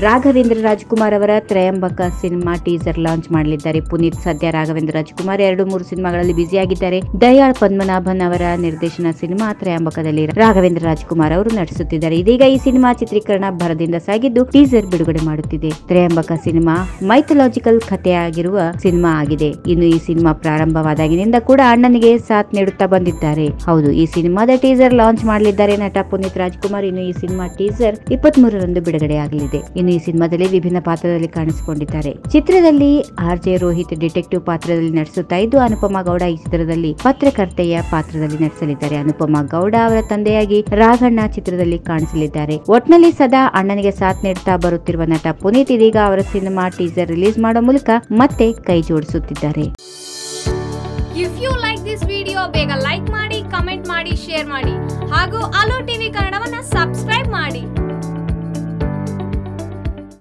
ರಾಘವೇಂದ್ರ ರಾಜ್ಕುಮಾರ್ ಅವರ ತ್ರಯಂಬಕ cinema teaser launch ಮಾಡಲಿದ್ದಾರೆ ಪುನೀತ್ ಸದ್ಯ ರಾಘವೇಂದ್ರ ರಾಜ್ಕುಮಾರ್ ಎರಡು ಮೂರು ಸಿನಿಮಾಗಳಲ್ಲಿ ಬ್ಯುಸಿಯಾಗಿದ್ದಾರೆ ದಯಾಳ್ ಪದ್ಮನಾಭನ್ ಅವರ ನಿರ್ದೇಶನ ಸಿನಿಮಾ ತ್ರಯಂಬಕದಲ್ಲಿ ರಾಘವೇಂದ್ರ ರಾಜ್ಕುಮಾರ್ ಅವರು ನಟಿಸುತ್ತಿದ್ದಾರೆ ಇದೀಗ ಈ ಸಿನಿಮಾ ಚಿತ್ರೀಕರಣ ಭರದಿಂದ ಸಾಗಿದ್ದು ಟೀಸರ್ ಬಿಡುಗಡೆ ಮಾಡುತ್ತಿದೆ ತ್ರಯಂಬಕ ಸಿನಿಮಾ ಮೈಥಲಾಜಿಕಲ್ ಕಥೆಯಾಗಿರುವ ಸಿನಿಮಾ ಆಗಿದೆ ಇನ್ನು ಈ ಸಿನಿಮಾ ಪ್ರಾರಂಭವಾದಾಗಿನಿಂದ ಕೂಡ ಅಣ್ಣನಿಗೆ ಸಾಥ್ ನೀಡುತ್ತಾ ಬಂದಿದ್ದಾರೆ ಹೌದು ಈ ಸಿನಿಮಾದ ಟೀಸರ್ ಲಾಂಚ್ ಮಾಡಲಿದ್ದಾರೆ ನಟ ಪುನೀತ್ ರಾಜ್ಕುಮಾರ್ ಇನ್ನು ಈ ಸಿನಿಮಾ ಟೀಸರ್ ಇಪ್ಪತ್ತ್ ಮೂರರಂದು ಬಿಡುಗಡೆಯಾಗಲಿದೆ ಇನ್ನು ಈ ಸಿನಿಮಾದಲ್ಲಿ ವಿಭಿನ್ನ ಪಾತ್ರದಲ್ಲಿ ಕಾಣಿಸಿಕೊಂಡಿದ್ದಾರೆ ಚಿತ್ರದಲ್ಲಿ ಆರ್ ಜೆ ರೋಹಿತ್ ಡಿಟೆಕ್ಟಿವ್ ಪಾತ್ರದಲ್ಲಿ ನಟಿಸುತ್ತಾ ಇದ್ದು ಅನುಪಮಾ ಗೌಡ ಈ ಚಿತ್ರದಲ್ಲಿ ಪತ್ರಕರ್ತೆಯ ಪಾತ್ರದಲ್ಲಿ ನಟಿಸಲಿದ್ದಾರೆ ಅನುಪಮಾ ಗೌಡ ಅವರ ತಂದೆಯಾಗಿ ರಾಘಣ್ಣ ಚಿತ್ರದಲ್ಲಿ ಕಾಣಿಸಲಿದ್ದಾರೆ ಒಟ್ನಲ್ಲಿ ಸದಾ ಅಣ್ಣನಿಗೆ ಸಾಥ್ ನೀಡುತ್ತಾ ಬರುತ್ತಿರುವ ನಟ ಪುನೀತ್ ಇದೀಗ ಅವರ ಸಿನಿಮಾ ಟೀಸರ್ ರಿಲೀಸ್ ಮಾಡೋ ಮೂಲಕ ಮತ್ತೆ ಕೈ ಜೋಡಿಸುತ್ತಿದ್ದಾರೆ if you like this video ಬೇಗ ಲೈಕ್ ಮಾಡಿ ಕಮೆಂಟ್ ಮಾಡಿ ಶೇರ್ ಮಾಡಿ ಹಾಗೂ ಅಲೋ ಟಿವಿ ಕನ್ನಡವನ್ನ ಸಬ್ಸ್ಕ್ರೈಬ್ ಮಾಡಿ